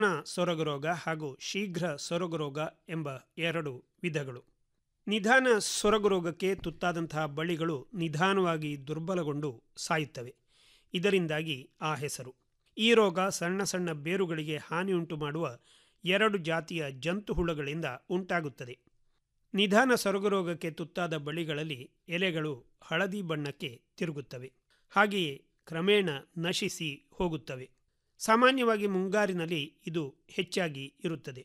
ಸೊರಗು ರೋಗ ಹಾಗೂ ಶೀಘ್ರ ಸೊರಗು ರೋಗ ಎಂಬ ಎರಡು ವಿಧಗಳು ನಿಧಾನ ಸೊರಗು ರೋಗಕ್ಕೆ ತುತ್ತಾದಂತಹ ಬಳ್ಳಿಗಳು ನಿಧಾನವಾಗಿ ದುರ್ಬಲಗೊಂಡು ಸಾಯುತ್ತವೆ ಇದರಿಂದಾಗಿ ಆ ಹೆಸರು ಈ ರೋಗ ಸಣ್ಣ ಸಣ್ಣ ಬೇರುಗಳಿಗೆ ಹಾನಿಯುಂಟು ಮಾಡುವ ಎರಡು ಜಾತಿಯ ಜಂತು ಹುಳುಗಳಿಂದ ಉಂಟಾಗುತ್ತದೆ ನಿಧಾನ ಸೊರಗು ರೋಗಕ್ಕೆ ತುತ್ತಾದ ಬಳ್ಳಿಗಳಲ್ಲಿ ಎಲೆಗಳು ಹಳದಿ ಬಣ್ಣಕ್ಕೆ ತಿರುಗುತ್ತವೆ ಹಾಗೆಯೇ ಕ್ರಮೇಣ ನಶಿಸಿ ಹೋಗುತ್ತವೆ ಸಾಮಾನ್ಯವಾಗಿ ಮುಂಗಾರಿನಲ್ಲಿ ಇದು ಹೆಚ್ಚಾಗಿ ಇರುತ್ತದೆ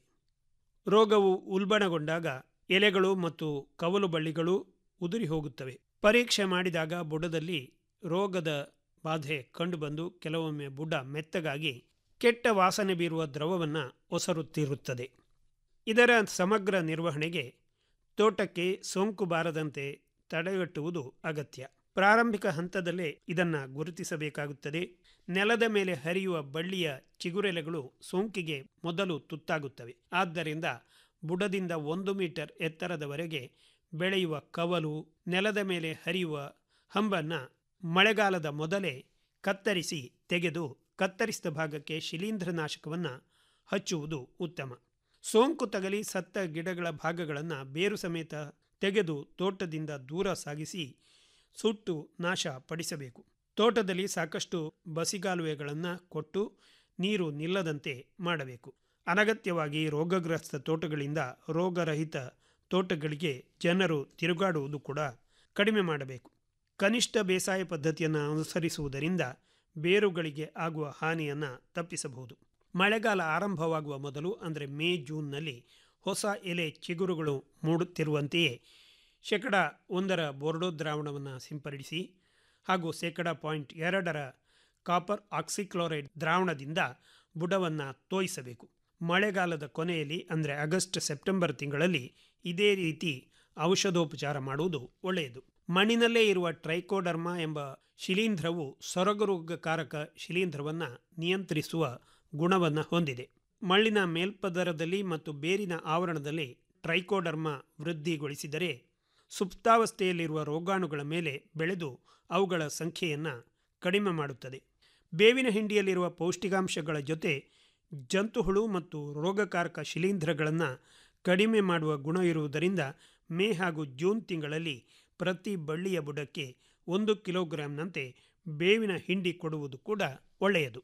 ರೋಗವು ಉಲ್ಬಣಗೊಂಡಾಗ ಎಲೆಗಳು ಮತ್ತು ಕವಲು ಬಳ್ಳಿಗಳು ಉದುರಿ ಹೋಗುತ್ತವೆ ಪರೀಕ್ಷೆ ಮಾಡಿದಾಗ ಬುಡದಲ್ಲಿ ರೋಗದ ಬಾಧೆ ಕಂಡುಬಂದು ಕೆಲವೊಮ್ಮೆ ಬುಡ ಮೆತ್ತಗಾಗಿ ಕೆಟ್ಟ ವಾಸನೆ ಬೀರುವ ದ್ರವವನ್ನು ಒಸರುತ್ತಿರುತ್ತದೆ ಇದರ ಸಮಗ್ರ ನಿರ್ವಹಣೆಗೆ ತೋಟಕ್ಕೆ ಸೋಂಕು ಬಾರದಂತೆ ತಡೆಗಟ್ಟುವುದು ಅಗತ್ಯ ಪ್ರಾರಂಭಿಕ ಹಂತದಲ್ಲೇ ಇದನ್ನು ಗುರುತಿಸಬೇಕಾಗುತ್ತದೆ ನೆಲದ ಮೇಲೆ ಹರಿಯುವ ಬಳ್ಳಿಯ ಚಿಗುರೆಲೆಗಳು ಸೋಂಕಿಗೆ ಮೊದಲು ತುತ್ತಾಗುತ್ತವೆ ಆದ್ದರಿಂದ ಬುಡದಿಂದ ಒಂದು ಮೀಟರ್ ಎತ್ತರದವರೆಗೆ ಬೆಳೆಯುವ ಕವಲು ನೆಲದ ಮೇಲೆ ಹರಿಯುವ ಹಂಬನ್ನು ಮಳೆಗಾಲದ ಮೊದಲೇ ಕತ್ತರಿಸಿ ತೆಗೆದು ಕತ್ತರಿಸಿದ ಭಾಗಕ್ಕೆ ಶಿಲೀಂಧ್ರನಾಶಕವನ್ನು ಹಚ್ಚುವುದು ಉತ್ತಮ ಸೋಂಕು ತಗಲಿ ಸತ್ತ ಗಿಡಗಳ ಭಾಗಗಳನ್ನು ಬೇರು ಸಮೇತ ತೆಗೆದು ತೋಟದಿಂದ ದೂರ ಸಾಗಿಸಿ ಸುಟ್ಟು ನಾಶ ಪಡಿಸಬೇಕು ತೋಟದಲ್ಲಿ ಸಾಕಷ್ಟು ಬಸಿಗಾಲುವೆಗಳನ್ನು ಕೊಟ್ಟು ನೀರು ನಿಲ್ಲದಂತೆ ಮಾಡಬೇಕು ಅನಗತ್ಯವಾಗಿ ರೋಗಗ್ರಸ್ತ ತೋಟಗಳಿಂದ ರೋಗರಹಿತ ತೋಟಗಳಿಗೆ ಜನರು ತಿರುಗಾಡುವುದು ಕೂಡ ಕಡಿಮೆ ಮಾಡಬೇಕು ಕನಿಷ್ಠ ಬೇಸಾಯ ಪದ್ಧತಿಯನ್ನು ಅನುಸರಿಸುವುದರಿಂದ ಬೇರುಗಳಿಗೆ ಆಗುವ ಹಾನಿಯನ್ನು ತಪ್ಪಿಸಬಹುದು ಮಳೆಗಾಲ ಆರಂಭವಾಗುವ ಮೊದಲು ಅಂದರೆ ಮೇ ಜೂನ್ನಲ್ಲಿ ಹೊಸ ಎಲೆ ಚಿಗುರುಗಳು ಮೂಡುತ್ತಿರುವಂತೆಯೇ ಶೇಕಡ ಒಂದರ ಬೋರ್ಡೋ ದ್ರಾವಣವನ್ನು ಸಿಂಪಡಿಸಿ ಹಾಗೂ ಶೇಕಡ ಪಾಯಿಂಟ್ ಎರಡರ ಕಾಪರ್ ಆಕ್ಸಿಕ್ಲೋರೈಡ್ ದ್ರಾವಣದಿಂದ ಬುಡವನ್ನು ತೋಯಿಸಬೇಕು ಮಳೆಗಾಲದ ಕೊನೆಯಲ್ಲಿ ಅಂದರೆ ಆಗಸ್ಟ್ ಸೆಪ್ಟೆಂಬರ್ ತಿಂಗಳಲ್ಲಿ ಇದೇ ರೀತಿ ಔಷಧೋಪಚಾರ ಮಾಡುವುದು ಒಳ್ಳೆಯದು ಮಣ್ಣಿನಲ್ಲೇ ಇರುವ ಟ್ರೈಕೋಡರ್ಮಾ ಎಂಬ ಶಿಲೀಂಧ್ರವು ಸೊರಗರೋಗಕಾರಕ ಶಿಲೀಂಧ್ರವನ್ನು ನಿಯಂತ್ರಿಸುವ ಗುಣವನ್ನು ಹೊಂದಿದೆ ಮಣ್ಣಿನ ಮೇಲ್ಪದರದಲ್ಲಿ ಮತ್ತು ಬೇರಿನ ಆವರಣದಲ್ಲಿ ಟ್ರೈಕೋಡರ್ಮಾ ವೃದ್ಧಿಗೊಳಿಸಿದರೆ ಸುಪ್ತಾವಸ್ಥೆಯಲ್ಲಿರುವ ರೋಗಾಣುಗಳ ಮೇಲೆ ಬೆಳೆದು ಅವುಗಳ ಸಂಖ್ಯೆಯನ್ನು ಕಡಿಮೆ ಮಾಡುತ್ತದೆ ಬೇವಿನ ಹಿಂಡಿಯಲ್ಲಿರುವ ಪೌಷ್ಟಿಕಾಂಶಗಳ ಜೊತೆ ಜಂತುಹುಳು ಮತ್ತು ರೋಗಕಾರಕ ಶಿಲೀಂಧ್ರಗಳನ್ನು ಕಡಿಮೆ ಮಾಡುವ ಗುಣ ಇರುವುದರಿಂದ ಮೇ ಹಾಗೂ ಜೂನ್ ತಿಂಗಳಲ್ಲಿ ಪ್ರತಿ ಬಳ್ಳಿಯ ಬುಡಕ್ಕೆ ಒಂದು ಕಿಲೋಗ್ರಾಂನಂತೆ ಬೇವಿನ ಹಿಂಡಿ ಕೊಡುವುದು ಕೂಡ ಒಳ್ಳೆಯದು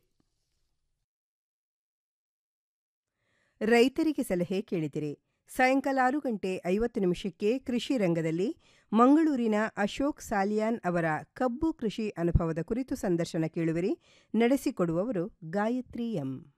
ರೈತರಿಗೆ ಸಲಹೆ ಕೇಳಿದಿರಿ ಸಾಯಂಕಾಲ ಆರು ಗಂಟೆ ಐವತ್ತು ನಿಮಿಷಕ್ಕೆ ಕೃಷಿ ರಂಗದಲ್ಲಿ ಮಂಗಳೂರಿನ ಅಶೋಕ್ ಸಾಲಿಯಾನ್ ಅವರ ಕಬ್ಬು ಕೃಷಿ ಅನುಭವದ ಕುರಿತು ಸಂದರ್ಶನ ಕೇಳುವಿರಿ ನಡೆಸಿಕೊಡುವವರು ಗಾಯತ್ರಿ ಎಂ